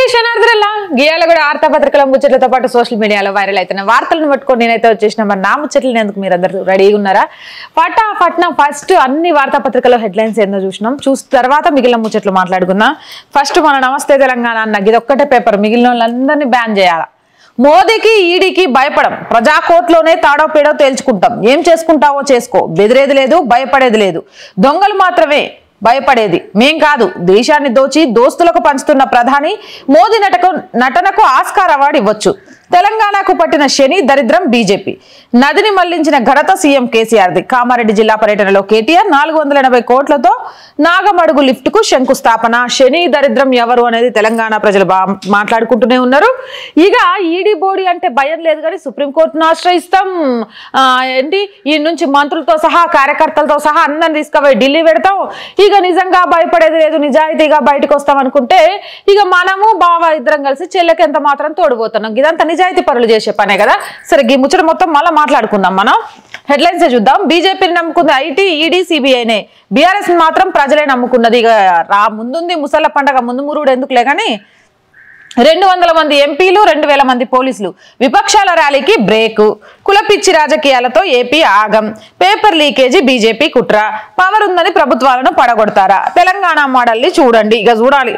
శనార్థులలా గీయాల కూడా వార్తాపత్రికల ముచ్చట్లతో పాటు సోషల్ మీడియాలో వైరల్ అవుతున్న వార్తలను పట్టుకొని నేనైతే వచ్చేసిన మరి నా ముచ్చట్లు ఎందుకు మీరు అందరూ రెడీగా ఉన్నారా పటా పట్నం ఫస్ట్ అన్ని వార్తాపత్రికలో హెడ్లైన్స్ ఏందో చూసినాం చూసిన తర్వాత మిగిలిన ముచ్చట్లు మాట్లాడుకుందాం ఫస్ట్ మన నమస్తే తెలంగాణ అన్న ఇది ఒక్కటే పేపర్ మిగిలిన వాళ్ళందరినీ బ్యాన్ చేయాలా మోదీకి ఈడీకి భయపడం ప్రజా కోర్టులోనే తాడో పేడో తేల్చుకుంటాం ఏం చేసుకుంటావో చేసుకో బెదిరేది లేదు భయపడేది లేదు దొంగలు మాత్రమే భయపడేది మేం కాదు దేశాన్ని దోచి దోస్తులకు పంచుతున్న ప్రధాని మోదీ నటకు నటనకు ఆస్కార్ అవార్డు ఇవ్వచ్చు తెలంగాణకు పట్టిన శని దరిద్రం బీజేపీ నదిని మళ్లించిన ఘనత సీఎం కేసీఆర్ది కామారెడ్డి జిల్లా పర్యటనలో కేటీఆర్ నాలుగు వందల ఎనభై కోట్లతో నాగమడుగు లిఫ్ట్ కు శంకుస్థాపన శని దరిద్రం ఎవరు అనేది తెలంగాణ ప్రజలు బా మాట్లాడుకుంటూనే ఉన్నారు ఇక ఈడీ బోడీ అంటే భయం లేదు కానీ సుప్రీంకోర్టును ఆశ్రయిస్తాం ఆ, ఏంటి ఈ నుంచి మంత్రులతో సహా కార్యకర్తలతో సహా అందరిని తీసుకుపోయి ఢిల్లీ పెడతాం ఇక నిజంగా భయపడేది లేదు నిజాయితీగా బయటకు వస్తాం అనుకుంటే ఇక మనము బావ ఇద్దరం కలిసి చెల్లెకి ఎంత మాత్రం తోడిపోతున్నాం ఇదంతా నిజాయితీ పనులు చేసే పనే కదా సరే ఈ ముచ్చట మొత్తం మళ్ళీ మాట్లాడుకుందాం మనం హెడ్లైన్స్ చూద్దాం బీజేపీని నమ్ముకుంది ఐటీ ఈడీ సిబిఐనే బీఆర్ఎస్ మాత్రం ప్రజలే నమ్ముకున్నది ఇక రా ముందుంది ముసళ్ళ పండగ ముందు మురుడు ఎందుకులే కానీ రెండు వందల మంది ఎంపీలు రెండు వేల మంది పోలీసులు విపక్షాల ర్యాలీకి బ్రేకు కులపిచ్చి రాజకీయాలతో ఏపీ ఆగం పేపర్ లీకేజీ బీజేపీ కుట్ర పవర్ ఉందని ప్రభుత్వాలను పడగొడతారా తెలంగాణ మోడల్ని చూడండి ఇక చూడాలి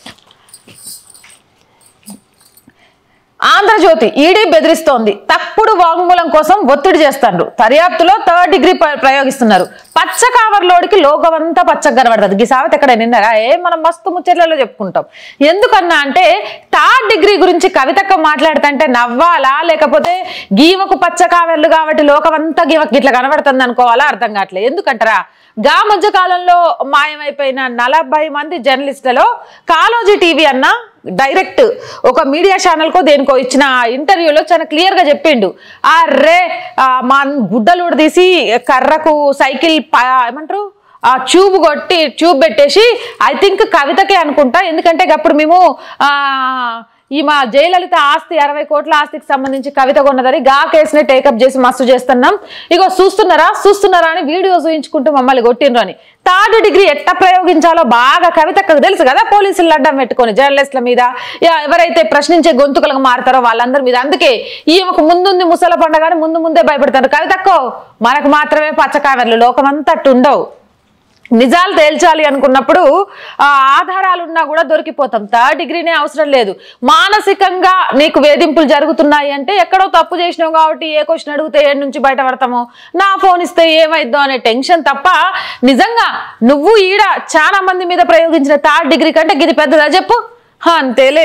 ఆంధ్రజ్యోతి ఈడీ బెదిరిస్తోంది తప్పుడు వాంగ్మూలం కోసం ఒత్తిడి చేస్తారు దర్యాప్తులో థర్డ్ డిగ్రీ ప్ర- ప్రయోగిస్తున్నారు పచ్చ కావర్లోడికి లోకం అంతా పచ్చగా కనబడుతుంది ఈ సామెత ఎక్కడ నిన్నరా ఏ మనం మస్తు ముచ్చట్లలో చెప్పుకుంటాం ఎందుకన్నా అంటే థర్డ్ డిగ్రీ గురించి కవితక్క మాట్లాడుతుంటే నవ్వాలా లేకపోతే గీమకు పచ్చ కావర్లు కాబట్టి లోకం అంతా గీమకి ఇట్లా కనబడుతుంది అనుకోవాలా అర్థం కావట్లేదు ఎందుకంటారా గా మధ్య కాలంలో మాయమైపోయిన నలభై మంది జర్నలిస్టులలో కాలోజీ టీవీ అన్న డైరెక్ట్ ఒక మీడియా ఛానల్కో దేనికో ఇచ్చిన ఇంటర్వ్యూలో చాలా క్లియర్ గా చెప్పిండు ఆ రే ఆ, మా గుడ్డలు తీసి కర్రకు సైకిల్ ప- ఏమంటారు ఆ ట్యూబ్ కొట్టి ట్యూబ్ పెట్టేసి ఐ థింక్ కవితకే అనుకుంటా ఎందుకంటే అప్పుడు మేము ఆ ఈ మా జయలలిత ఆస్తి అరవై కోట్ల ఆస్తికి సంబంధించి కవిత కొన్నదని గా కేసుని టేకప్ చేసి మస్తు చేస్తున్నాం ఇగో చూస్తున్నారా చూస్తున్నారా అని వీడియో చూయించుకుంటూ మమ్మల్ని కొట్టిండ్రు అని థర్డ్ డిగ్రీ ఎట్లా ప్రయోగించాలో బాగా కవితకు తెలుసు కదా పోలీసులు అడ్డం పెట్టుకొని జర్నలిస్టుల మీద యా, ఎవరైతే ప్రశ్నించే గొంతుకలకు మారుతారో వాళ్ళందరి మీద అందుకే ఈమెకు ముందుంది ముసల పండగని ముందు ముందే భయపడతారు కవితక్కో మనకు మాత్రమే పచ్చకావర్లు లోకమంతా అట్టు ఉండవు నిజాలు తేల్చాలి అనుకున్నప్పుడు ఆ ఆధారాలు ఉన్నా కూడా దొరికిపోతాం థర్డ్ డిగ్రీనే అవసరం లేదు మానసికంగా నీకు వేధింపులు జరుగుతున్నాయి అంటే ఎక్కడో తప్పు చేసినావు కాబట్టి ఏ క్వశ్చన్ అడిగితే ఏ నుంచి బయటపడతామో నా ఫోన్ ఇస్తే ఏమైద్దో అనే టెన్షన్ తప్ప నిజంగా నువ్వు ఈడ చాలా మంది మీద ప్రయోగించిన థర్డ్ డిగ్రీ కంటే ఇది పెద్దదా చెప్పు హా, అంతేలే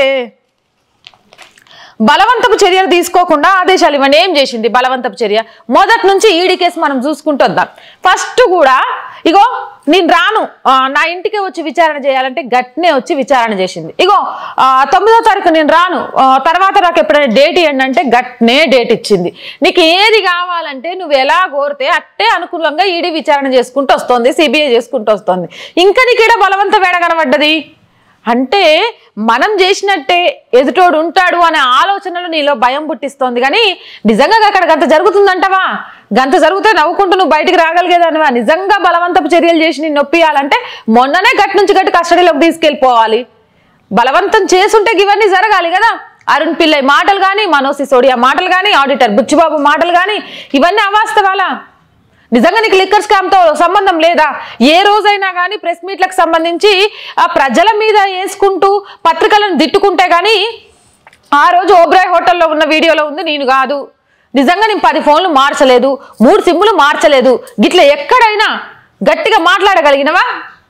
బలవంతపు చర్యలు తీసుకోకుండా ఆదేశాలు ఇవ్వండి ఏం చేసింది బలవంతపు చర్య మొదటి నుంచి ఈడీ కేసు మనం చూసుకుంటూ వద్దాం ఫస్ట్ కూడా ఇగో నేను రాను ఆ, నా ఇంటికి వచ్చి విచారణ చేయాలంటే గట్నే వచ్చి విచారణ చేసింది ఇగో ఆ, తొమ్మిదో తారీఖు నేను రాను ఆ, తర్వాత నాకు ఎప్పుడైనా డేట్ ఇవ్వండి అంటే గట్నే డేట్ ఇచ్చింది నీకు ఏది కావాలంటే నువ్వు ఎలా కోరితే అట్టే అనుకూలంగా ఈడీ విచారణ చేసుకుంటూ వస్తుంది సిబిఐ చేసుకుంటూ వస్తుంది ఇంకా నీకు ఈడ బలవంతం వేడ కనబడ్డది అంటే మనం చేసినట్టే ఎదుటోడు ఉంటాడు అనే ఆలోచనలు నీలో భయం పుట్టిస్తోంది కానీ నిజంగా అక్కడ గంత జరుగుతుందంటవా గంత జరిగితే నవ్వుకుంటూ నువ్వు బయటికి రాగలిగేదానివా నిజంగా బలవంతపు చర్యలు చేసి నేను నొప్పియాలంటే మొన్ననే గట్టి నుంచి గట్టి కస్టడీలోకి తీసుకెళ్ళిపోవాలి బలవంతం చేసుంటే ఇవన్నీ జరగాలి కదా అరుణ్ పిల్లై మాటలు కానీ మనోజ్ సిసోడియా మాటలు కానీ ఆడిటర్ బుచ్చిబాబు మాటలు కానీ ఇవన్నీ అవాస్తవాలా నిజంగా నీకు లిక్కర్ స్కామ్ తో సంబంధం లేదా ఏ రోజైనా కానీ ప్రెస్ మీట్లకు సంబంధించి ఆ ప్రజల మీద వేసుకుంటూ పత్రికలను తిట్టుకుంటే కానీ ఆ రోజు ఓబ్రాయ్ హోటల్లో ఉన్న వీడియోలో ఉంది నేను కాదు నిజంగా నేను పది ఫోన్లు మార్చలేదు మూడు సిమ్ములు మార్చలేదు గిట్ల ఎక్కడైనా గట్టిగా మాట్లాడగలిగినవా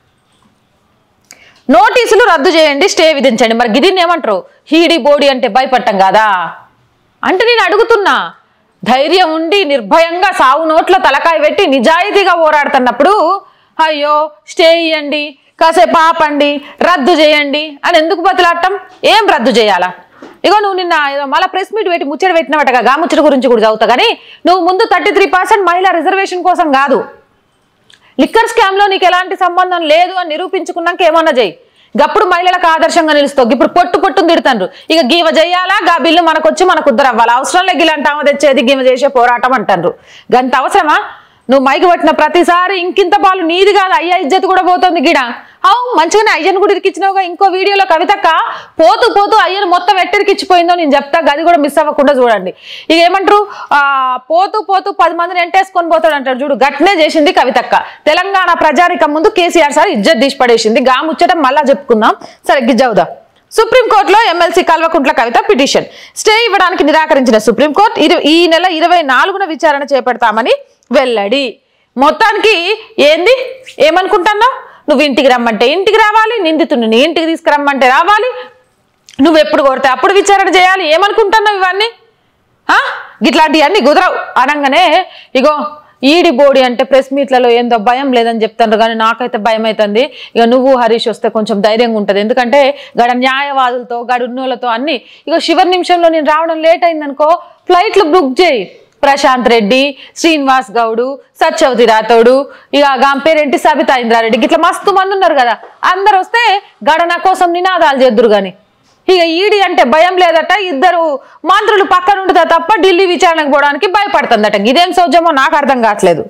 నోటీసులు రద్దు చేయండి స్టే విధించండి మరి గిదిని ఏమంటారు హీడి బోడి అంటే భయపడటం కాదా అంటే నేను అడుగుతున్నా ధైర్యం ఉండి నిర్భయంగా సావు నోట్ల తలకాయ పెట్టి నిజాయితీగా పోరాడుతున్నప్పుడు అయ్యో స్టే ఇయ్యండి కాసేపు ఆపండి రద్దు చేయండి అని ఎందుకు బతిలాడటం ఏం రద్దు చేయాలా ఇగో నువ్వు నిన్న ఏదో మళ్ళీ ప్రెస్ మీట్ పెట్టి ముచ్చట పెట్టినట్టుగా గా ముచ్చట గురించి కూడా చదువుతా కానీ నువ్వు ముందు థర్టీ త్రీ పర్సెంట్ మహిళా రిజర్వేషన్ కోసం కాదు లిక్కర్ స్కామ్ లో నీకు ఎలాంటి సంబంధం లేదు అని నిరూపించుకున్నాక ఏమన్నా చెయ్యి గప్పుడు మహిళలకు ఆదర్శంగా నిలుస్తావు ఇప్పుడు పొట్టు పొట్టును తిడతాండ్రు ఇక గీవ చేయాలా గా బిల్లు మనకొచ్చి మనకు ఉద్దరు అవ్వాలి అవసరం లేదు ఇలాంటి ఆమె తెచ్చేది గీవ చేసే పోరాటం అంటారు గంత అవసరమా నువ్వు మైకి పట్టిన ప్రతిసారి ఇంకింత పాలు నీది కాదు అయ్యా ఇజ్జత్ కూడా పోతుంది గిడ అవు మంచిగానే అయ్యను కూడా ఇరికిచ్చినావుగా ఇంకో వీడియోలో కవితక్క పోతూ పోతూ అయ్యను మొత్తం ఎట్టరికిచ్చిపోయిందో నేను చెప్తా గది కూడా మిస్ అవ్వకుండా చూడండి ఇక ఏమంటారు ఆ పోతూ పోతూ పది మందిని ఎంటేసుకొని పోతాడు అంటాడు చూడు గట్నే చేసింది కవితక్క తెలంగాణ ప్రజానికం ముందు కేసీఆర్ సార్ ఇజ్జత్ తీసి పడేసింది గా ముచ్చట మళ్ళా చెప్పుకుందాం సరే గిజ్జవుదా సుప్రీంకోర్టులో MLC Kalvakuntla Kavitha petition stay ఇవ్వడానికి నిరాకరించిన సుప్రీంకోర్టు ఇరు- ఈ నెల ఇరవై నాలుగున విచారణ చేపడతామని వెల్లడి మొత్తానికి ఏంది ఏమనుకుంటున్నావు నువ్వు ఇంటికి రమ్మంటే ఇంటికి రావాలి నిందితుడిని నీ ఇంటికి తీసుకురమ్మంటే రావాలి నువ్వు ఎప్పుడు కొడితే అప్పుడు విచారణ చేయాలి ఏమనుకుంటున్నావు ఇవన్నీ ఆ? గిట్లాంటివన్నీ కుదరవు అనగానే ఇగో ఈడి బోడి అంటే ప్రెస్ మీట్లలో ఏందో భయం లేదని చెప్తారు కానీ నాకైతే భయం అవుతుంది ఇక నువ్వు హరీష్ వస్తే కొంచెం ధైర్యంగా ఉంటుంది ఎందుకంటే గడ న్యాయవాదులతో గడ ఉన్నోళ్ళతో అన్ని ఇక చివరి నిమిషంలో నేను రావడం లేట్ అయిందనుకో ఫ్లైట్లు బుక్ చేయి ప్రశాంత్ రెడ్డి శ్రీనివాస్ గౌడు సత్యవతి రాథోడు ఇక గాం పేరేంటి సబితా ఇంద్రారెడ్డి ఇట్లా మస్తు మంది ఉన్నారు కదా అందరు వస్తే గడన కోసం నినాదాలు చేద్దురు గాని ఇక ఈడి అంటే భయం లేదట ఇద్దరు మంత్రులు పక్కన ఉంటుందా తప్ప ఢిల్లీ విచారణకు పోవడానికి భయపడుతుందట ఇదేం సౌజమో నాకు అర్థం కావట్లేదు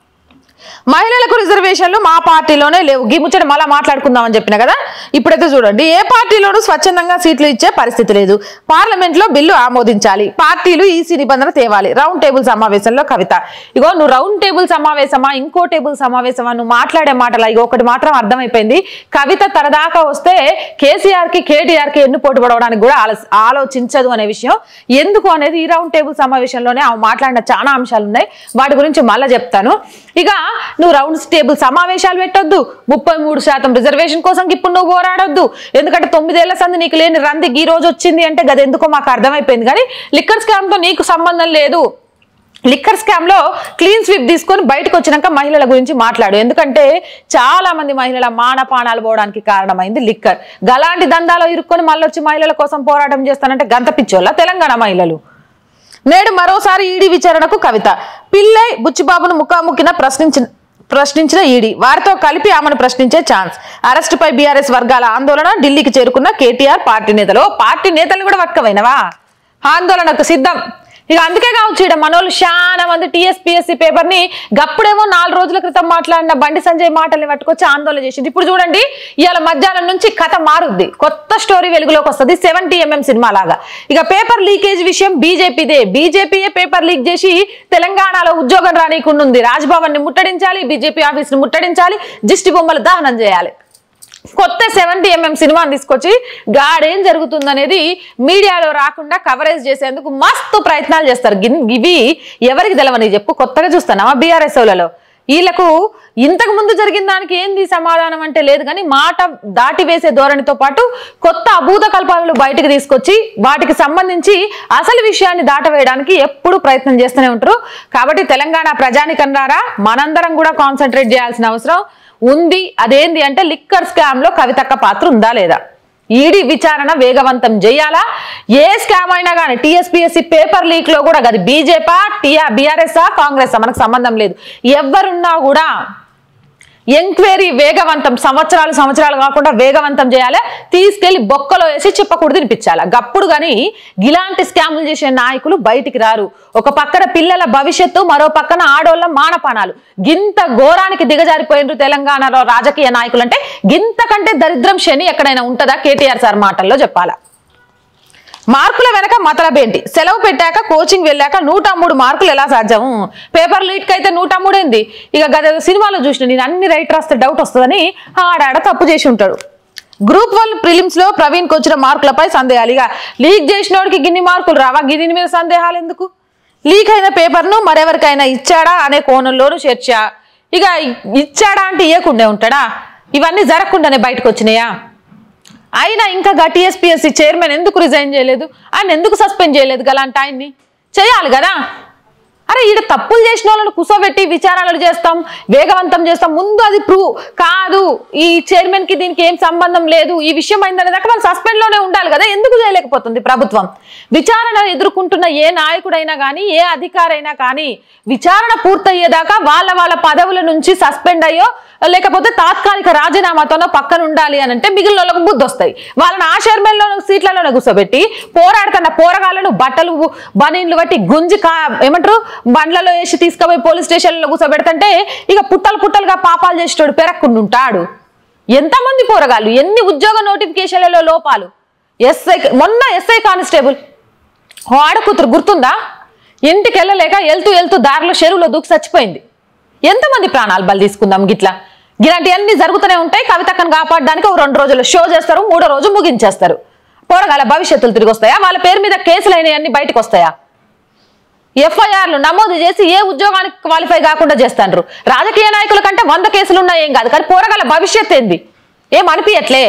మహిళలకు రిజర్వేషన్లు మా పార్టీలోనే లేవు గీ ముచ్చట మళ్ళా మాట్లాడుకుందామని చెప్పిన కదా ఇప్పుడైతే చూడండి ఏ పార్టీలోనూ స్వచ్ఛందంగా సీట్లు ఇచ్చే పరిస్థితి లేదు పార్లమెంట్ లో బిల్లు ఆమోదించాలి పార్టీలు ఈసీ నిబంధన తేవాలి రౌండ్ టేబుల్ సమావేశంలో కవిత ఇగో నువ్వు రౌండ్ టేబుల్ సమావేశమా ఇంకో టేబుల్ సమావేశమా నువ్వు మాట్లాడే మాటలా ఇగో ఒకటి మాత్రం అర్థమైపోయింది కవిత తరదాకా వస్తే కేసీఆర్ కి కేటీఆర్ కి ఎన్ను పోటీ పడవడానికి కూడా ఆలో- ఆలోచించదు అనే విషయం ఎందుకు అనేది ఈ రౌండ్ టేబుల్ సమావేశంలోనే ఆమె మాట్లాడిన చాలా అంశాలు ఉన్నాయి వాటి గురించి మళ్ళా చెప్తాను ఇక నువ్వు రౌండ్ టేబుల్ సమావేశాలు పెట్టొద్దు ముప్పై మూడు శాతం రిజర్వేషన్ కోసం ఇప్పుడు నువ్వు పోరాడొద్దు ఎందుకంటే తొమ్మిదేళ్ల సంది నీకు లేని రంది ఈ రోజు వచ్చింది అంటే గది ఎందుకో మాకు అర్థమైపోయింది కానీ లిక్కర్ స్కామ్ తో నీకు సంబంధం లేదు లిక్కర్ స్కామ్ లో క్లీన్ స్వీప్ తీసుకొని బయటకు వచ్చినాక మహిళల గురించి మాట్లాడు ఎందుకంటే చాలా మంది మహిళల మానపానాలు పోవడానికి కారణమైంది లిక్కర్ గలాంటి దందాలో ఇరుక్కొని మళ్ళీ వచ్చి మహిళల కోసం పోరాటం చేస్తానంటే గంత పిచ్చోళ్ళ తెలంగాణ మహిళలు నేడు మరోసారి ఈడీ విచారణకు కవిత పిల్లై బుచ్చిబాబును ముఖాముఖిన ప్రశ్నించిన ప్రశ్నించిన ఈడీ వారితో కలిపి ఆమెను ప్రశ్నించే ఛాన్స్ అరెస్టుపై బీఆర్ఎస్ వర్గాల ఆందోళన ఢిల్లీకి చేరుకున్న కేటీఆర్ పార్టీ నేతలు పార్టీ నేతలు కూడా పట్టుకపోయినవా ఆందోళనకు సిద్ధం ఇక అందుకే కావచ్చు ఇక్కడ మనోళ్ళు చాలా మంది టీఎస్పీఎస్సీ పేపర్ ని గప్పుడేమో నాలుగు రోజుల క్రితం మాట్లాడిన బండి సంజయ్ మాటల్ని పట్టుకొచ్చి ఆందోళన చేసింది ఇప్పుడు చూడండి ఇవాళ మధ్యాహ్నం నుంచి కథ మారుద్ది కొత్త స్టోరీ వెలుగులోకి వస్తుంది సెవెంటీ ఎంఎం సినిమా లాగా ఇక పేపర్ లీకేజ్ విషయం బీజేపీదే బీజేపీయే పేపర్ లీక్ చేసి తెలంగాణలో ఉద్యోగం రానీకుండా ఉంది రాజ్భవన్ ని ముట్టడించాలి బీజేపీ ఆఫీస్ ని ముట్టడించాలి దిష్టి బొమ్మలు దహనం చేయాలి కొత్త సెవెంటీ ఎంఎం సినిమాని తీసుకొచ్చి గాడేం జరుగుతుందనేది మీడియాలో రాకుండా కవరేజ్ చేసేందుకు మస్తు ప్రయత్నాలు చేస్తారు గిన్- ఇవి ఎవరికి తెలవని చెప్పు కొత్తగా చూస్తున్నావా బీఆర్ఎస్ లలో వీళ్ళకు ఇంతకు ముందు జరిగిన దానికి ఏంది సమాధానం అంటే లేదు కానీ మాట దాటి వేసే ధోరణితో పాటు కొత్త అభూత కల్పాలను బయటకు తీసుకొచ్చి వాటికి సంబంధించి అసలు విషయాన్ని దాటవేయడానికి ఎప్పుడు ప్రయత్నం చేస్తూనే ఉంటారు కాబట్టి తెలంగాణ ప్రజానికన్నారా మనందరం కూడా కాన్సన్ట్రేట్ చేయాల్సిన అవసరం ఉంది అదేంది అంటే లిక్కర్ స్కామ్ లో కవితక్క పాత్ర ఉందా లేదా ఈడీ విచారణ వేగవంతం చేయాలా ఏ స్కామ్ అయినా కానీ టీఎస్పీఎస్సీ పేపర్ లీక్ లో కూడా అది బీజేపీ టీఆర్ బీఆర్ఎస్ కాంగ్రెస్ మనకు సంబంధం లేదు ఎవరున్నా కూడా ఎంక్వైరీ వేగవంతం సంవత్సరాలు సంవత్సరాలు కాకుండా వేగవంతం చేయాలి తీసుకెళ్లి బొక్కలో వేసి చిప్పకూడు తినిపించాలి గప్పుడు కానీ ఇలాంటి స్కాములు చేసే నాయకులు బయటికి రారు ఒక పక్కన పిల్లల భవిష్యత్తు మరో పక్కన ఆడోళ్ళ మానపానాలు గింత ఘోరానికి దిగజారిపోయినరు తెలంగాణలో రాజకీయ నాయకులు అంటే గింత కంటే దరిద్రం శని ఎక్కడైనా ఉంటుందా కేటీఆర్ సార్ మాటల్లో చెప్పాలా మార్కుల వెనక మతలబేంటి సెలవు పెట్టాక కోచింగ్ వెళ్ళాక నూట మూడు మార్కులు ఎలా సాధ్యం పేపర్ లీట్ అయితే నూట మూడు ఏంది ఇక గత సినిమాలో చూసిన నేను అన్ని రైట్ రాస్తే డౌట్ వస్తుందని ఆడాడ తప్పు చేసి ఉంటాడు గ్రూప్ వన్ ప్రిలిమ్స్ లో ప్రవీణ్ కు వచ్చిన మార్కులపై సందేహాలు ఇక లీక్ చేసినోడికి గిన్ని మార్కులు రావా గిన్ని మీద సందేహాలు ఎందుకు లీక్ అయిన పేపర్ను మరెవరికైనా ఇచ్చాడా అనే కోణంలోనూ చర్చ ఇక ఇచ్చాడా అంటే ఇవ్వకుండే ఉంటాడా ఇవన్నీ జరగకుండానే బయటకు వచ్చినాయా అయినా ఇంకా టీఎస్పీఎస్సీ చైర్మన్ ఎందుకు రిజైన్ చేయలేదు ఆయన ఎందుకు సస్పెండ్ చేయలేదు గలాంటి ఆయన్ని చేయాలి కదా అరే ఈడ తప్పులు చేసిన వాళ్ళని కుసోబెట్టి విచారణలు చేస్తాం వేగవంతం చేస్తాం ముందు అది ప్రూవ్ కాదు ఈ చైర్మన్ కి దీనికి ఏం సంబంధం లేదు ఈ విషయం అయిందనే దాకా వాళ్ళు సస్పెండ్ లోనే ఉండాలి కదా ఎందుకు చేయలేకపోతుంది ప్రభుత్వం విచారణ ఎదుర్కొంటున్న ఏ నాయకుడైనా కానీ ఏ అధికారైనా కానీ విచారణ పూర్తయ్యేదాకా వాళ్ళ వాళ్ళ పదవుల నుంచి సస్పెండ్ అయ్యో లేకపోతే తాత్కాలిక రాజీనామాతోనో పక్కన ఉండాలి అని అంటే మిగిలిన వాళ్ళకు బుద్ధి వస్తాయి వాళ్ళని ఆ చైర్మన్లో సీట్లలోనే కూర్చోబెట్టి పోరాడుతున్న పోరగాళ్ళను బట్టలు బనీన్లు బట్టి గుంజి కా ఏమంటారు బండ్లలో వేసి తీసుకుపోయి పోలీస్ స్టేషన్లో కూర్చోబెడతంటే ఇక పుట్టలు పుట్టలుగా పాపాలు చేసేటోడు పెరక్కుండా ఉంటాడు ఎంతమంది పోరగాళ్ళు ఎన్ని ఉద్యోగ నోటిఫికేషన్లలో లోపాలు ఎస్ఐ మొన్న ఎస్ఐ కానిస్టేబుల్ ఆడ కూతురు గుర్తుందా ఇంటికి వెళ్ళలేక వెళ్తూ వెళ్తూ దారిలో చెరువులో దూకి చచ్చిపోయింది ఎంతమంది ప్రాణాలు బలి తీసుకుందాం గిట్లా ఇలాంటివన్నీ జరుగుతూనే ఉంటాయి కవితక్కను కాపాడడానికి ఒక రెండు రోజులు షో చేస్తారు మూడో రోజు ముగించేస్తారు పోరగాల భవిష్యత్తులు తిరిగి వస్తాయా వాళ్ళ పేరు మీద కేసులు అయినవన్నీ బయటకు వస్తాయా ఎఫ్ఐఆర్లు నమోదు చేసి ఏ ఉద్యోగానికి క్వాలిఫై కాకుండా చేస్తాండ్రు రాజకీయ నాయకుల కంటే వంద కేసులు ఉన్నాయి ఏం కాదు కానీ పోరగాల భవిష్యత్ ఏంది ఏం అనిపించట్లే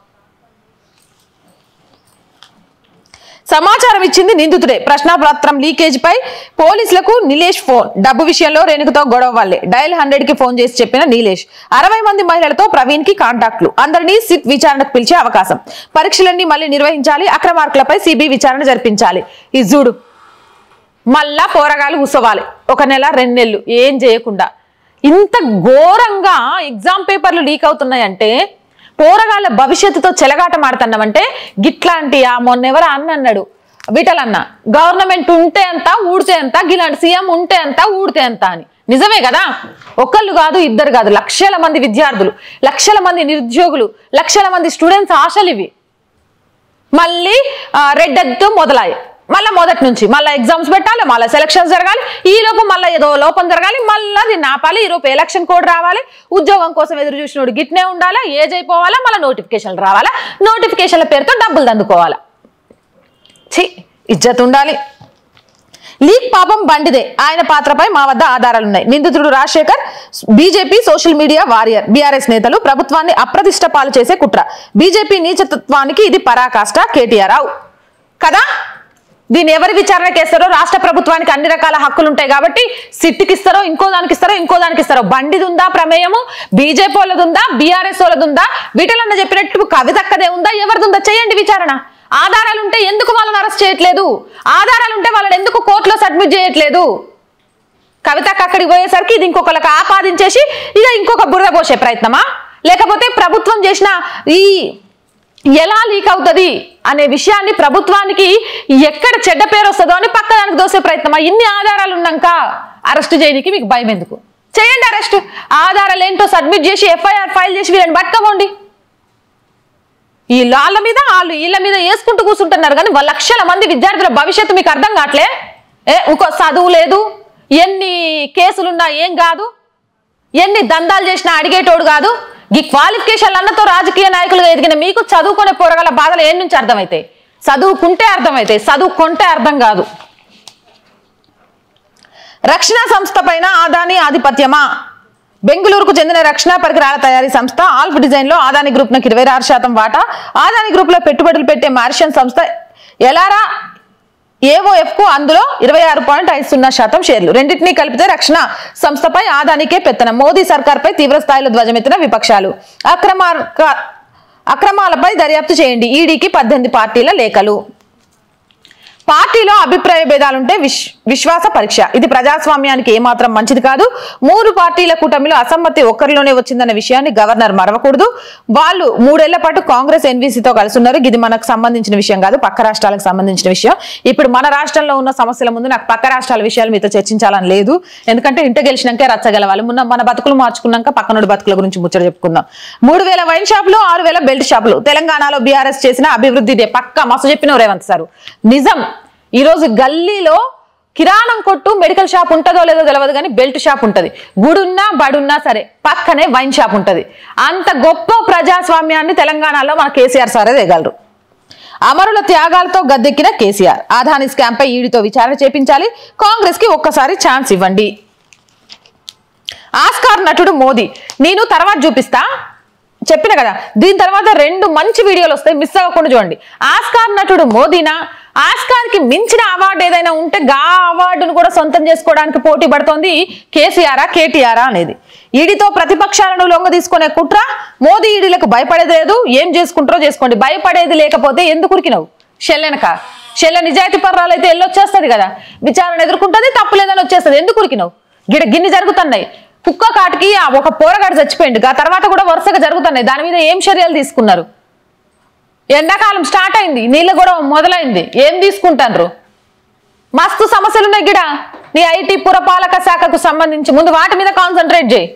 సమాచారం ఇచ్చింది నిందితుడే ప్రశ్నాపత్రం లీకేజ్ పై పోలీసులకు నీలేష్ ఫోన్ డబ్బు విషయంలో రేణుకతో గొడవ వల్లే డయల్ హండ్రెడ్ కి ఫోన్ చేసి చెప్పిన నీలేష్ అరవై మంది మహిళలతో ప్రవీణ్ కి కాంటాక్ట్లు అందరినీ సిట్ విచారణకు పిలిచే అవకాశం పరీక్షలన్నీ మళ్ళీ నిర్వహించాలి అక్రమార్కులపై సిబి విచారణ జరిపించాలి ఈ చూడు మళ్ళా పోరగాలు కూసోవాలి ఒక నెల రెండు నెలలు ఏం చేయకుండా ఇంత ఘోరంగా ఎగ్జామ్ పేపర్లు లీక్ అవుతున్నాయంటే పోరగాళ్ళ భవిష్యత్తుతో చెలగాట మాడుతున్నామంటే గిట్లాంటి ఆ మొన్నెవరు అన్న అన్నాడు విటలన్న గవర్నమెంట్ ఉంటే అంత ఊడితే అంత గిలాంటి సీఎం ఉంటే అంత ఊడితే అంత అని నిజమే కదా ఒకళ్ళు కాదు ఇద్దరు కాదు లక్షల మంది విద్యార్థులు లక్షల మంది నిరుద్యోగులు లక్షల మంది స్టూడెంట్స్ ఆశలు ఇవి మళ్ళీ రెడ్ ఎగ్తో మొదలాయి మళ్ళీ మొదటి నుంచి మళ్ళీ ఎగ్జామ్స్ పెట్టాలి మళ్ళీ సెలక్షన్స్ జరగాలి ఈ లోపు మళ్ళీ ఏదో లోపం జరగాలి మళ్ళీ దీన్ని ఆపాలి ఈ లోపు ఎలక్షన్ కోడ్ రావాలి ఉద్యోగం కోసం ఎదురు చూసినోడు గిట్నే ఉండాలా ఏజ్ అయిపోవాలా మళ్ళీ నోటిఫికేషన్లు రావాలా నోటిఫికేషన్ల పేరుతో డబ్బులు దందుకోవాలా ఛీ ఇజ్జత్ ఉండాలి లీక్ పాపం బండిదే ఆయన పాత్రపై మా వద్ద ఆధారాలున్నాయి నిందితుడు Rajasekhar BJP social media warrior BRS నేతలు ప్రభుత్వాన్ని అప్రతిష్ట పాలు చేసే కుట్ర బీజేపీ నీచతత్వానికి ఇది పరాకాష్ట కేటీఆర్ రావు కదా దీన్ని ఎవరి విచారణకి వేస్తారో రాష్ట్ర ప్రభుత్వానికి అన్ని రకాల హక్కులు ఉంటాయి కాబట్టి సిట్టికి ఇస్తారో ఇంకో దానికి ఇస్తారో ఇంకో దానికి ఇస్తారో బండిది ఉందా ప్రమేయము బీజేపీ వాళ్ళది ఉందా బీఆర్ఎస్ వాళ్ళది ఉందా వీటిలన్న చెప్పినట్టు కవితక్కదే ఉందా ఎవరిది ఉందా చేయండి విచారణ ఆధారాలు ఉంటే ఎందుకు వాళ్ళని అరెస్ట్ చేయట్లేదు ఆధారాలు ఉంటే వాళ్ళని ఎందుకు కోర్టులో సబ్మిట్ చేయట్లేదు కవితకు అక్కడికి పోయేసరికి ఇది ఇంకొకరికి ఆపాదించేసి ఇక ఇంకొక బురద పోసే ప్రయత్నమా లేకపోతే ప్రభుత్వం చేసిన ఈ ఎలా లీక్ అవుతుంది అనే విషయాన్ని ప్రభుత్వానికి ఎక్కడ చెడ్డ పేరు వస్తుందో అని పక్కదానికి దోసే ప్రయత్నమా ఇన్ని ఆధారాలు ఉన్నాక అరెస్ట్ చేయడానికి మీకు భయం ఎందుకు చేయండి అరెస్ట్ ఆధారాలు ఏంటో సబ్మిట్ చేసి ఎఫ్ఐఆర్ ఫైల్ చేసి వీళ్ళని పట్టుకోండి ఈ వాళ్ళ మీద వాళ్ళు వీళ్ళ మీద వేసుకుంటూ కూర్చుంటున్నారు కానీ వాళ్ళ లక్షల మంది విద్యార్థుల భవిష్యత్తు మీకు అర్థం కావట్లే ఏ ఇంకో చదువు లేదు ఎన్ని కేసులున్నా ఏం కాదు ఎన్ని దందాలు చేసినా అడిగేటోడు కాదు ఈ క్వాలిఫికేషన్లు అన్నతో రాజకీయ నాయకులుగా ఎదిగిన మీకు చదువుకునే పోరగల బాధలు ఏం నుంచి అర్థమవుతాయి చదువుకుంటే అర్థమవుతాయి చదువుకుంటే అర్థం కాదు రక్షణ సంస్థ పైన ఆదాని ఆధిపత్యమా బెంగళూరుకు చెందిన రక్షణ పరికరాల తయారీ సంస్థ ఆల్ఫ్ డిజైన్ లో ఆదాని గ్రూప్ నకు ఇరవై ఆరు శాతం వాటా ఆదాని గ్రూప్ లో పెట్టుబడులు పెట్టే మారిషన్ సంస్థ ఎలారా ఏఓఎఫ్ కు అందులో ఇరవై ఆరు పాయింట్ ఐదు సున్నా శాతం షేర్లు రెండింటినీ కలిపితే రక్షణ సంస్థపై ఆదానికే పెత్తనం మోదీ సర్కార్పై తీవ్ర స్థాయిలో ధ్వజమెత్తిన విపక్షాలు అక్రమార్క అక్రమాలపై దర్యాప్తు చేయండి ఈడీకి పద్దెనిమిది పార్టీల లేఖలు పార్టీలో అభిప్రాయ భేదాలుంటే విశ్ విశ్వాస పరీక్ష ఇది ప్రజాస్వామ్యానికి ఏమాత్రం మంచిది కాదు మూడు పార్టీల కూటమిలో అసమ్మతి ఒక్కరిలోనే వచ్చిందన్న విషయాన్ని గవర్నర్ మరవకూడదు వాళ్ళు మూడేళ్ల పాటు కాంగ్రెస్ ఎన్వీసీతో కలిసి ఉన్నారు ఇది మనకు సంబంధించిన విషయం కాదు పక్క రాష్ట్రాలకు సంబంధించిన విషయం ఇప్పుడు మన రాష్ట్రంలో ఉన్న సమస్యల ముందు నాకు పక్క రాష్ట్రాల విషయాలు మీతో చర్చించాలని లేదు ఎందుకంటే ఇంట గెలిచినాకే రచ్చగలవాలి మొన్న మన బతుకులు మార్చుకున్నాక పక్కనోడి బతుకుల గురించి ముచ్చట చెప్పుకుందాం మూడు వేల వైన్ షాపులు ఆరు వేల బెల్ట్ షాపులు తెలంగాణలో బీఆర్ఎస్ చేసిన అభివృద్ధి ఇదే పక్క మస్తు చెప్పిన రేవంత్ సారు నిజం ఈరోజు గల్లీలో కిరాణం కొట్టు మెడికల్ షాప్ ఉంటుందో లేదో తెలియదు కానీ బెల్ట్ షాప్ ఉంటుంది గుడున్నా బడున్నా సరే పక్కనే వైన్ షాప్ ఉంటుంది అంత గొప్ప ప్రజాస్వామ్యాన్ని తెలంగాణలో మన కేసీఆర్ సారే తేగలరు అమరుల త్యాగాలతో గద్దెక్కిన కేసీఆర్ ఆదాని స్కామ్ పై ఈడితో విచారణ చేపించాలి కాంగ్రెస్ కి ఒక్కసారి ఛాన్స్ ఇవ్వండి ఆస్కార్ నటుడు మోదీ నేను తర్వాత చూపిస్తా చెప్పిన కదా దీని తర్వాత రెండు మంచి వీడియోలు వస్తాయి మిస్ అవ్వకుండా చూడండి ఆస్కార్ నటుడు మోదీనా ఆస్కార్ కి మించిన అవార్డు ఏదైనా ఉంటే గా అవార్డును కూడా సొంతం చేసుకోవడానికి పోటీ పడుతోంది కేసీఆరా కేటీఆరా అనేది ఈడితో ప్రతిపక్షాలను లొంగ తీసుకునే కుట్ర మోదీ ఈడీలకు భయపడేది లేదు ఏం చేసుకుంటారో చేసుకోండి భయపడేది లేకపోతే ఎందుకు ఉరికినావు షెల్లెనక షెల్ల నిజాయితీ పర్రాలు అయితే ఎల్లొచ్చేస్తుంది కదా విచారణ ఎదుర్కొంటుంది తప్పు లేదని వచ్చేస్తుంది ఎందుకు ఉరికినావు గిడ గిన్ని జరుగుతున్నాయి కుక్క కాటికి ఆ ఒక పోరగాడు చచ్చిపోయింది ఆ తర్వాత కూడా వరుసగా జరుగుతున్నాయి దాని మీద ఏం చర్యలు తీసుకున్నారు ఎండాకాలం స్టార్ట్ అయింది నీళ్ళ కూడా మొదలైంది ఏం తీసుకుంటాండ్రు మస్తు సమస్యలు ఉన్నాయి గిడ నీ ఐటీ పురపాలక శాఖకు సంబంధించి ముందు వాటి మీద కాన్సన్ట్రేట్ చేయి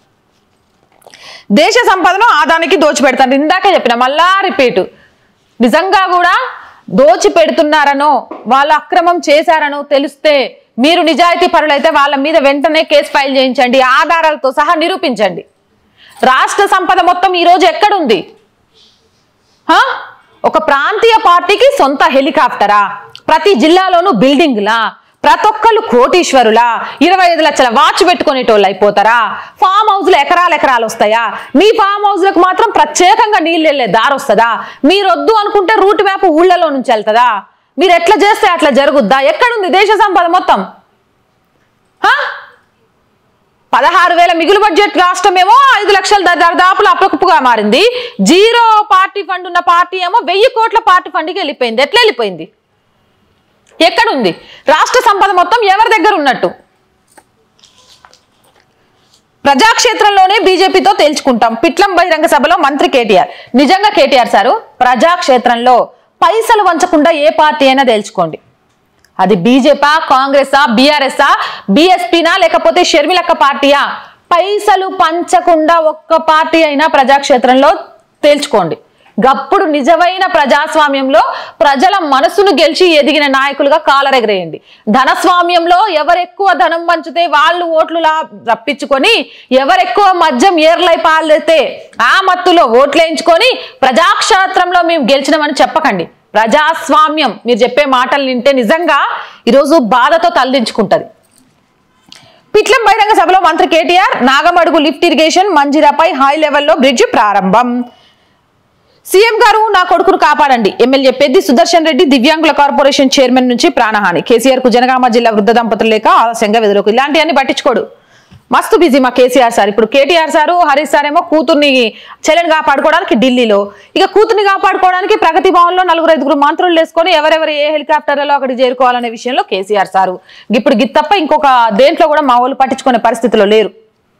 దేశ సంపదను ఆదానికి దోచిపెడతాను ఇందాకే చెప్పిన మళ్ళా రిపీట్ నిజంగా కూడా దోచి పెడుతున్నారనో వాళ్ళ అక్రమం చేశారనో తెలిస్తే మీరు నిజాయితీ పరులైతే వాళ్ళ మీద వెంటనే కేసు ఫైల్ చేయించండి ఆధారాలతో సహా నిరూపించండి రాష్ట్ర సంపద మొత్తం ఈరోజు ఎక్కడుంది హా? ఒక ప్రాంతీయ పార్టీకి సొంత హెలికాప్టరా ప్రతి జిల్లాలోనూ బిల్డింగ్లా ప్రతి ఒక్కళ్ళు కోటీశ్వరులా ఇరవై ఐదు లక్షల వాచ్ పెట్టుకునేటోళ్ళు అయిపోతారా ఫామ్ హౌస్లు ఎకరాలు ఎకరాలు వస్తాయా మీ ఫామ్ హౌస్లకు మాత్రం ప్రత్యేకంగా నీళ్ళు వెళ్ళే దారి వస్తుందా మీరు వద్దు అనుకుంటే రూట్ మ్యాప్ ఊళ్ళలో నుంచి వెళ్తుందా మీరు ఎట్లా చేస్తే అట్లా జరుగుద్దా ఎక్కడుంది దేశ సంపద మొత్తం హా? పదహారు వేల మిగులు బడ్జెట్ రాష్ట్రం ఏమో ఐదు లక్షల ద- దరిదాపులు అప్పకప్పుగా మారింది జీరో పార్టీ ఫండ్ ఉన్న పార్టీ ఏమో వెయ్యి కోట్ల పార్టీ ఫండ్కి వెళ్ళిపోయింది ఎట్లా వెళ్ళిపోయింది ఎక్కడుంది రాష్ట్ర సంపద మొత్తం ఎవరి దగ్గర ఉన్నట్టు ప్రజాక్షేత్రంలోనే బీజేపీతో తేల్చుకుంటాం పిట్లం బహిరంగ సభలో మంత్రి కేటీఆర్ నిజంగా కేటీఆర్ సారు ప్రజాక్షేత్రంలో పైసలు వంచకుండా ఏ పార్టీ అయినా తేల్చుకోండి అది బీజేపా కాంగ్రెసా బీఆర్ఎస్ఆ బీఎస్పీనా లేకపోతే షర్మిలక్క పార్టీయా పైసలు పంచకుండా ఒక్క పార్టీ అయినా ప్రజాక్షేత్రంలో తేల్చుకోండి గప్పుడు నిజమైన ప్రజాస్వామ్యంలో ప్రజల మనసును గెలిచి ఎదిగిన నాయకులుగా కాలరెగరేయండి ధనస్వామ్యంలో ఎవరెక్కువ ధనం పంచితే వాళ్ళు ఓట్లు లా రప్పించుకొని ఎవరెక్కువ మద్యం ఏర్లై పాలితే ఆ మత్తులో ఓట్లు వేయించుకొని ప్రజాక్షేత్రంలో మేము గెలిచినామని చెప్పకండి ప్రజాస్వామ్యం మీరు చెప్పే మాటలు వింటే నిజంగా ఈరోజు బాధతో తలదించుకుంటది పిట్లం బహిరంగ సభలో మంత్రి కేటీఆర్ నాగమడుగు లిఫ్ట్ ఇరిగేషన్ మంజిరాపై హై లెవెల్లో బ్రిడ్జ్ ప్రారంభం సీఎం గారు నా కొడుకును కాపాడండి ఎమ్మెల్యే పెద్ది సుదర్శన్ రెడ్డి దివ్యాంగుల కార్పొరేషన్ చైర్మన్ నుంచి ప్రాణహాని కేసీఆర్ కు జనగామ జిల్లా వృద్ధ దంపతులు లేక ఆలస్యంగా వెదురుకు ఇలాంటివన్నీ పట్టించుకోడు మస్తు బిజీ మా కేసీఆర్ సార్ ఇప్పుడు కేటీఆర్ సారు హరీష్ సార్ ఏమో కూతుర్ని చెల్లెని కాపాడుకోవడానికి ఢిల్లీలో ఇక కూతుర్ని కాపాడుకోవడానికి ప్రగతి భవన్లో నలుగురు ఐదుగురు మంత్రులు వేసుకొని ఎవరెవరు ఏ హెలికాప్టర్లలో అక్కడికి చేరుకోవాలనే విషయంలో కేసీఆర్ సారు ఇప్పుడు గిది తప్ప ఇంకొక దేంట్లో కూడా మా వాళ్ళు పట్టించుకునే పరిస్థితిలో లేరు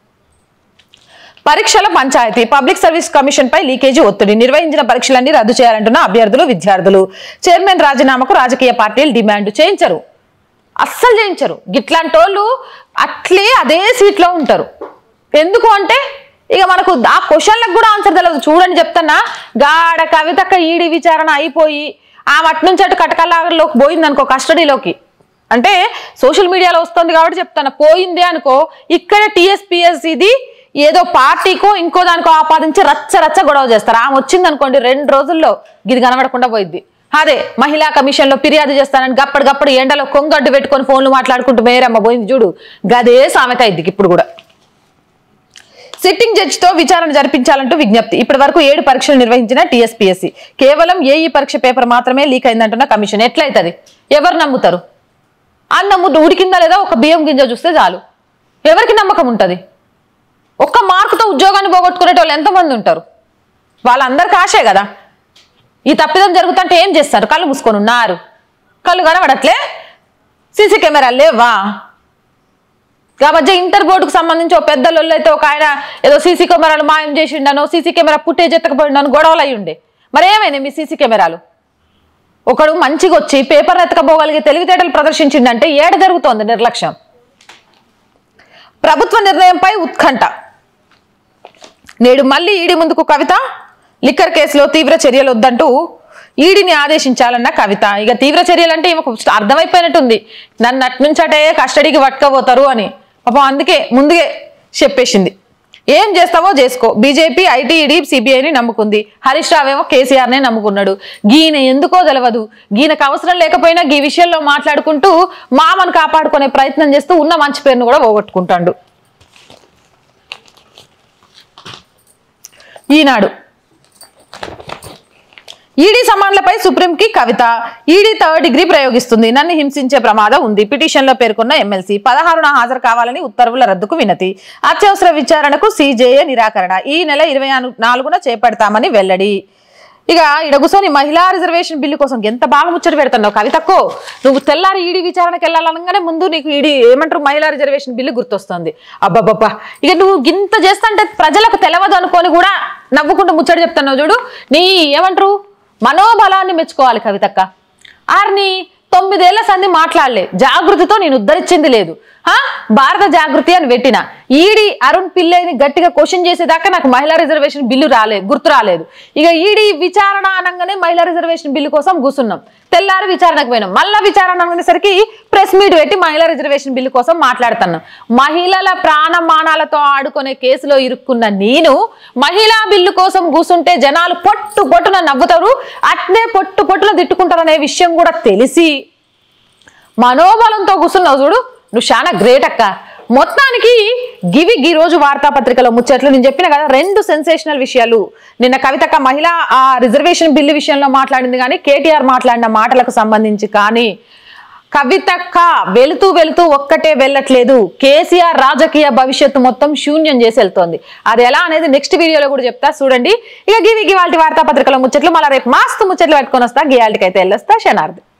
పరీక్షల పంచాయతీ పబ్లిక్ సర్వీస్ కమిషన్ పై లీకేజీ ఒత్తిడి నిర్వహించిన పరీక్షలన్నీ రద్దు చేయాలంటున్న అభ్యర్థులు విద్యార్థులు చైర్మన్ రాజీనామాకు రాజకీయ పార్టీలు డిమాండ్ చేయించరు అస్సలు చేయించరు గిట్లాంటి వాళ్ళు అట్లే అదే సీట్లో ఉంటారు ఎందుకు అంటే ఇక మనకు ఆ క్వశ్చన్లకు కూడా ఆన్సర్ తెలియదు చూడండి చెప్తున్నా గాడ కవితక్క ఈడి విచారణ అయిపోయి ఆ అటు నుంచి అటు కటకల్లాగర్లోకి పోయింది అనుకో కస్టడీలోకి అంటే సోషల్ మీడియాలో వస్తుంది కాబట్టి చెప్తాను పోయింది అనుకో ఇక్కడ టీఎస్పీఎస్ ఇది ఏదో పార్టీకో ఇంకో దానికో ఆపాదించి రచ్చ రచ్చ గొడవ చేస్తారు ఆమె వచ్చింది అనుకోండి రెండు రోజుల్లో ఇది కనబడకుండా పోయింది అదే మహిళా కమిషన్ లో ఫిర్యాదు చేస్తానని గప్పటికప్పుడు ఎండలో కొంగడ్డు పెట్టుకొని ఫోన్లు మాట్లాడుకుంటూ మేరమ్మ పోయింది చూడు గదే సామెత అయింది ఇప్పుడు కూడా సిట్టింగ్ జడ్జితో విచారణ జరిపించాలంటూ విజ్ఞప్తి ఇప్పటి వరకు ఏడు పరీక్షలు నిర్వహించిన టీఎస్పీఎస్సీ కేవలం ఏఈ పరీక్ష పేపర్ మాత్రమే లీక్ అయిందంటున్న కమిషన్ ఎట్లయితది ఎవరు నమ్ముతారు అన్నం ఉడికిందా లేదా ఒక బియ్యం గింజ చూస్తే చాలు ఎవరికి నమ్మకం ఉంటుంది ఒక్క మార్కుతో ఉద్యోగాన్ని పోగొట్టుకునే వాళ్ళు ఎంతమంది ఉంటారు వాళ్ళందరికీ ఆశే కదా ఈ తప్పిదం జరుగుతుంటే ఏం చేస్తారు కళ్ళు మూసుకొని ఉన్నారు కళ్ళు కనబడట్లే సీసీ కెమెరాలు లేవా కాబట్టి ఇంటర్ బోర్డుకు సంబంధించి ఒక పెద్ద లొల్లు అయితే ఒక ఆయన ఏదో సీసీ కెమెరాలు మాయం చేసిండనో సీసీ కెమెరా పుట్టేజ్ ఎత్తకపోయిండను గొడవలు అయి ఉండే మరి ఏమైంది మీ సీసీ కెమెరాలు ఒకడు మంచిగా వచ్చి పేపర్ ఎత్తకపోగలిగే తెలివితేటలు ప్రదర్శించిండంటే ఏడ జరుగుతోంది నిర్లక్ష్యం ప్రభుత్వ నిర్ణయంపై ఉత్కంఠ నేడు మళ్ళీ ఈడీ ముందుకు కవిత లిక్కర్ కేసులో తీవ్ర చర్యలు వద్దంటూ ఈడీని ఆదేశించాలన్న కవిత ఇక తీవ్ర చర్యలు అంటే ఈమెకు అర్థమైపోయినట్టుంది నన్ను అట్నుంచటే కస్టడీకి పట్టుకోబోతారు అని పాపం అందుకే ముందుగే చెప్పేసింది ఏం చేస్తావో చేసుకో బీజేపీ ఐటీ ఈడీ సిబిఐని నమ్ముకుంది హరీష్ రావు ఏమో కేసీఆర్నే నమ్ముకున్నాడు గీన ఎందుకో తెలియదు గీనకు అవసరం లేకపోయినా ఈ విషయంలో మాట్లాడుకుంటూ మామను కాపాడుకునే ప్రయత్నం చేస్తూ ఉన్న మంచి పేరును కూడా పోగొట్టుకుంటాడు ఈనాడు ఈడీ సమాన్లపై సుప్రీంకి కవిత ఈడీ థర్డ్ డిగ్రీ ప్రయోగిస్తుంది నన్ను హింసించే ప్రమాదం ఉంది పిటిషన్లో పేర్కొన్న ఎమ్మెల్సీ పదహారున హాజరు కావాలని ఉత్తర్వుల రద్దుకు వినతి అత్యవసర విచారణకు సీజేఏ నిరాకరణ ఈ నెల ఇరవై నాలుగున చేపడతామని వెల్లడి ఇక ఇడ కూర్చొని మహిళా రిజర్వేషన్ బిల్లు కోసం ఎంత బాగా ముచ్చట పెడుతున్నావు కవితక్కో నువ్వు తెల్లారి ఈడీ విచారణకి వెళ్ళాలనగానే ముందు నీకు ఈడీ ఏమంటారు మహిళా రిజర్వేషన్ బిల్లు గుర్తొస్తుంది అబ్బబ్బబ్బా ఇక నువ్వు గింత చేస్తుంటే ప్రజలకు తెలవదు అనుకొని కూడా నవ్వుకుంటూ ముచ్చట చెప్తున్నావు చూడు నీ ఏమంటారు మనోబలాన్ని మెచ్చుకోవాలి కవితక్క ఆర్ని తొమ్మిదేళ్ల సంధి మాట్లాడలే జాగృతితో నేను ఉద్ధరించింది లేదు హా భారత జాగృతి అని పెట్టిన ఈడీ అరుణ్ పిల్లేని గట్టిగా క్వశ్చన్ చేసేదాకా నాకు మహిళా రిజర్వేషన్ బిల్లు రాలేదు గుర్తు రాలేదు ఇక ఈడీ విచారణ అనగానే మహిళా రిజర్వేషన్ బిల్లు కోసం కూర్చున్నాం తెల్లారి విచారణకు పోయినాం మళ్ళా విచారణ అనేసరికి ప్రెస్ మీట్ పెట్టి మహిళా రిజర్వేషన్ బిల్లు కోసం మాట్లాడుతున్నాం మహిళల ప్రాణమానాలతో ఆడుకునే కేసులో ఇరుక్కున్న నేను మహిళా బిల్లు కోసం కూర్చుంటే జనాలు పొట్టు పొట్టున నవ్వుతారు అట్నే పొట్టు పొట్టున తిట్టుకుంటారు అనే విషయం కూడా తెలిసి మనోబలంతో కూర్చున్నావు చూడు నువ్వు చాలా గ్రేట్ అక్క మొత్తానికి గివి ఈ రోజు వార్తాపత్రికలో ముచ్చట్లు నేను చెప్పిన కదా రెండు సెన్సేషనల్ విషయాలు నిన్న కవితక్క మహిళ ఆ రిజర్వేషన్ బిల్లు విషయంలో మాట్లాడింది కానీ కేటీఆర్ మాట్లాడిన మాటలకు సంబంధించి కానీ కవితక్క వెళుతూ వెళుతూ ఒక్కటే వెళ్ళట్లేదు కేసీఆర్ రాజకీయ భవిష్యత్తు మొత్తం శూన్యం చేసి వెళ్తోంది అది ఎలా అనేది నెక్స్ట్ వీడియోలో కూడా చెప్తా చూడండి ఇక గివి గివాల్టి వార్తాపత్రికలో ముచ్చట్లు మళ్ళీ రేపు మాస్తు ముచ్చట్లు పెట్టుకొని వస్తా గియాల్టికి అయితే వెళ్ళొస్తా శనార్థి